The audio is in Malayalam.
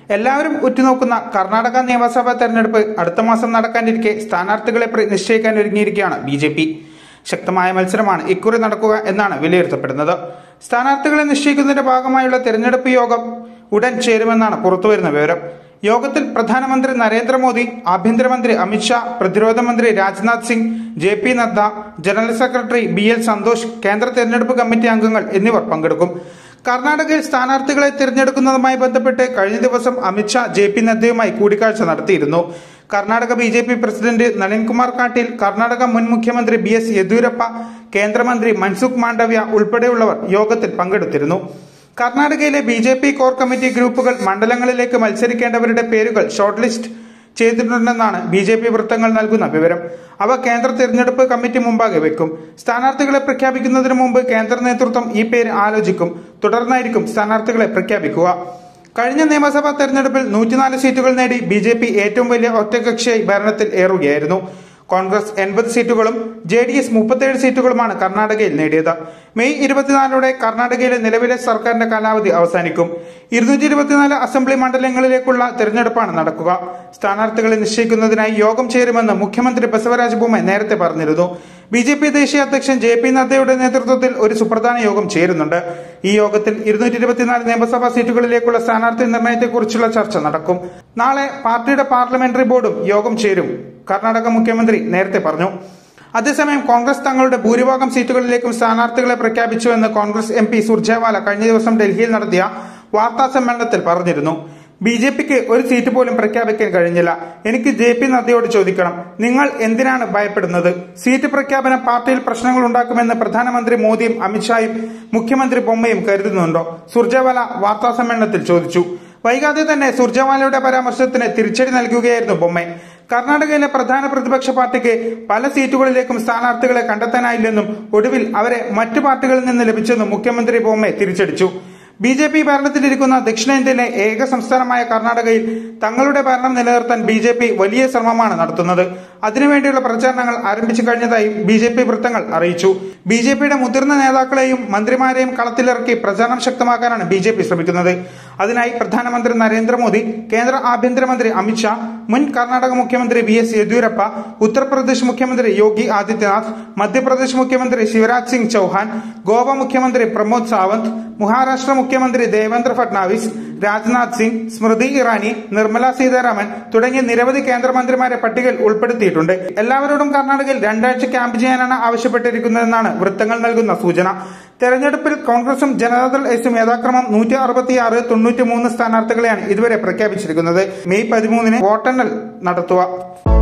എല്ലാവരും ഉറ്റുനോക്കുന്ന കർണാടക നിയമസഭാ തെരഞ്ഞെടുപ്പ് അടുത്ത മാസം നടക്കാനിരിക്കെ സ്ഥാനാർത്ഥികളെ പ്ര- നിശ്ചയിക്കാൻ ഒരുങ്ങിയിരിക്കുകയാണ് ബി ജെ പി ശക്തമായ മത്സരമാണ് ഇക്കുറി നടക്കുക എന്നാണ് വിലയിരുത്തപ്പെടുന്നത് സ്ഥാനാർത്ഥികളെ നിശ്ചയിക്കുന്നതിന്റെ ഭാഗമായുള്ള തെരഞ്ഞെടുപ്പ് യോഗം ഉടൻ ചേരുമെന്നാണ് പുറത്തുവരുന്ന വിവരം യോഗത്തിൽ പ്രധാനമന്ത്രി നരേന്ദ്രമോദി ആഭ്യന്തരമന്ത്രി അമിത്ഷാ പ്രതിരോധ മന്ത്രി Rajnath Singh J P Nadda general secretary B L Santhosh കേന്ദ്ര തെരഞ്ഞെടുപ്പ് കമ്മിറ്റി അംഗങ്ങൾ എന്നിവർ പങ്കെടുക്കും കർണാടകയിൽ സ്ഥാനാർത്ഥികളെ തിരഞ്ഞെടുക്കുന്നതുമായി ബന്ധപ്പെട്ട് കഴിഞ്ഞ ദിവസം അമിത്ഷാ ജെ പി നദ്ദയുമായി കൂടിക്കാഴ്ച നടത്തിയിരുന്നു Karnataka B J P president Nalinkumar കാട്ടീൽ Karnataka മുൻ മുഖ്യമന്ത്രി ബി എസ് യെദ്യൂരപ്പ കേന്ദ്രമന്ത്രി മൻസുഖ് മാണ്ഡവ്യ ഉൾപ്പെടെയുള്ളവർ യോഗത്തിൽ പങ്കെടുത്തിരുന്നു കർണാടകയിലെ B J P core committee ഗ്രൂപ്പുകൾ മണ്ഡലങ്ങളിലേക്ക് മത്സരിക്കേണ്ടവരുടെ പേരുകൾ ഷോർട്ട് ലിസ്റ്റ് ചെയ്തിട്ടുണ്ടെന്നാണ് ബി ജെ പി വൃത്തങ്ങൾ നൽകുന്ന വിവരം അവ കേന്ദ്ര തിരഞ്ഞെടുപ്പ് കമ്മിറ്റി മുമ്പാകെ വെക്കും സ്ഥാനാർത്ഥികളെ പ്രഖ്യാപിക്കുന്നതിന് മുമ്പ് കേന്ദ്ര നേതൃത്വം ഈ പേര് ആലോചിക്കും തുടർന്നായിരിക്കും സ്ഥാനാർത്ഥികളെ പ്രഖ്യാപിക്കുക കഴിഞ്ഞ നിയമസഭാ തെരഞ്ഞെടുപ്പിൽ നൂറ്റിനാല് സീറ്റുകൾ നേടി ബി ജെ പി ഏറ്റവും വലിയ ഒറ്റകക്ഷിയായി ഭരണത്തിൽ ഏറുകയായിരുന്നു കോൺഗ്രസ് എൺപത് സീറ്റുകളും ജെ ഡി എസ് മുപ്പത്തേഴ് സീറ്റുകളുമാണ് കർണാടകയിൽ നേടിയത് മെയ് ഇരുപത്തിനാലോടെ കർണാടകയിലെ നിലവിലെ സർക്കാരിന്റെ കാലാവധി അവസാനിക്കും ഇരുന്നൂറ്റി ഇരുപത്തിനാല് അസംബ്ലി മണ്ഡലങ്ങളിലേക്കുള്ള തെരഞ്ഞെടുപ്പാണ് നടക്കുക സ്ഥാനാർത്ഥികളെ നിശ്ചയിക്കുന്നതിനായി യോഗം ചേരുമെന്ന് മുഖ്യമന്ത്രി ബസവരാജ് ബൊമ്മ നേരത്തെ പറഞ്ഞിരുന്നു ബി ജെ പി ദേശീയ അധ്യക്ഷൻ ജെ പി നദ്ദയുടെ നേതൃത്വത്തിൽ ഒരു സുപ്രധാന യോഗം ചേരുന്നുണ്ട് ഈ യോഗത്തിൽ ഇരുന്നൂറ്റി ഇരുപത്തിനാല് നിയമസഭാ സീറ്റുകളിലേക്കുള്ള സ്ഥാനാർത്ഥി നിർണയത്തെക്കുറിച്ചുള്ള ചർച്ച നടക്കും നാളെ പാർട്ടിയുടെ പാർലമെന്ററി ബോർഡും യോഗം ചേരും കർണാടക മുഖ്യമന്ത്രി നേരത്തെ പറഞ്ഞു അതേസമയം കോൺഗ്രസ് തങ്ങളുടെ ഭൂരിഭാഗം സീറ്റുകളിലേക്കും സ്ഥാനാർത്ഥികളെ പ്രഖ്യാപിച്ചുവെന്ന് കോൺഗ്രസ് എം പി സുർജേവാല കഴിഞ്ഞ ദിവസം ഡൽഹിയിൽ നടത്തിയ വാർത്താ സമ്മേളനത്തിൽ പറഞ്ഞിരുന്നു ബി ജെ പിക്ക് ഒരു സീറ്റ് പോലും പ്രഖ്യാപിക്കാൻ കഴിഞ്ഞില്ല എനിക്ക് ജെ പി നദ്ദയോട് ചോദിക്കണം നിങ്ങൾ എന്തിനാണ് ഭയപ്പെടുന്നത് സീറ്റ് പ്രഖ്യാപനം പാർട്ടിയിൽ പ്രശ്നങ്ങൾ ഉണ്ടാക്കുമെന്ന് പ്രധാനമന്ത്രി മോദിയും അമിത്ഷായും മുഖ്യമന്ത്രി ബൊമ്മയും കരുതുന്നുണ്ടോ സുർജേവാല വാർത്താ സമ്മേളനത്തിൽ ചോദിച്ചു വൈകാതെ തന്നെ സുർജേവാലയുടെ പരാമർശത്തിന് തിരിച്ചടി നൽകുകയായിരുന്നു ബൊമ്മെ കർണാടകയിലെ പ്രധാന പ്രതിപക്ഷ പാർട്ടിക്ക് പല സീറ്റുകളിലേക്കും സ്ഥാനാർത്ഥികളെ കണ്ടെത്താനായില്ലെന്നും ഒടുവിൽ അവരെ മറ്റു പാർട്ടികളിൽ നിന്ന് ലഭിച്ചെന്നും മുഖ്യമന്ത്രി ബൊമ്മെ തിരിച്ചടിച്ചു ബി ജെ പി ഭരണത്തിലിരിക്കുന്ന ദക്ഷിണേന്ത്യയിലെ ഏക സംസ്ഥാനമായ കർണാടകയിൽ തങ്ങളുടെ ഭരണം നിലനിർത്താൻ ബി ജെ പി വലിയ ശ്രമമാണ് നടത്തുന്നത് അതിനുവേണ്ടിയുള്ള പ്രചാരണങ്ങൾ ആരംഭിച്ചു കഴിഞ്ഞതായും ബി ജെ പി വൃത്തങ്ങൾ അറിയിച്ചു ബി ജെ പിയുടെ മുതിർന്ന നേതാക്കളെയും മന്ത്രിമാരെയും കളത്തിലിറക്കി പ്രചാരണം ശക്തമാക്കാനാണ് ബി ജെ പി ശ്രമിക്കുന്നത് അതിനായി പ്രധാനമന്ത്രി നരേന്ദ്രമോദി കേന്ദ്ര ആഭ്യന്തരമന്ത്രി അമിത്ഷാ മുൻ കർണാടക മുഖ്യമന്ത്രി ബി എസ് യെദ്യൂരപ്പ ഉത്തർപ്രദേശ് മുഖ്യമന്ത്രി യോഗി ആദിത്യനാഥ് മധ്യപ്രദേശ് മുഖ്യമന്ത്രി ശിവരാജ് സിംഗ് ചൌഹാൻ ഗോവ മുഖ്യമന്ത്രി പ്രമോദ് സാവന്ത് മഹാരാഷ്ട്ര മുഖ്യമന്ത്രി ദേവേന്ദ്ര ഫട്നാവിസ് രാജ്നാഥ് സിംഗ് സ്മൃതി ഇറാനി നിർമ്മല സീതാരാമൻ തുടങ്ങിയ നിരവധി കേന്ദ്രമന്ത്രിമാരെ പട്ടികയിൽ ഉൾപ്പെടുത്തിയിട്ടുണ്ട് എല്ലാവരോടും കർണാടകയിൽ രണ്ടാഴ്ച ക്യാമ്പ് ചെയ്യാനാണ് ആവശ്യപ്പെട്ടിരിക്കുന്നതെന്നാണ് വൃത്തങ്ങൾ നൽകുന്ന സൂചന തെരഞ്ഞെടുപ്പിൽ കോൺഗ്രസും ജനതാദൾ എസും യഥാക്രമം നൂറ്റി അറുപത്തിയാറ് തൊണ്ണൂറ്റി മൂന്ന് സ്ഥാനാർത്ഥികളെയാണ് ഇതുവരെ പ്രഖ്യാപിച്ചിരിക്കുന്നത് മെയ് പതിമൂന്നിന് വോട്ടെണ്ണൽ നടത്തുക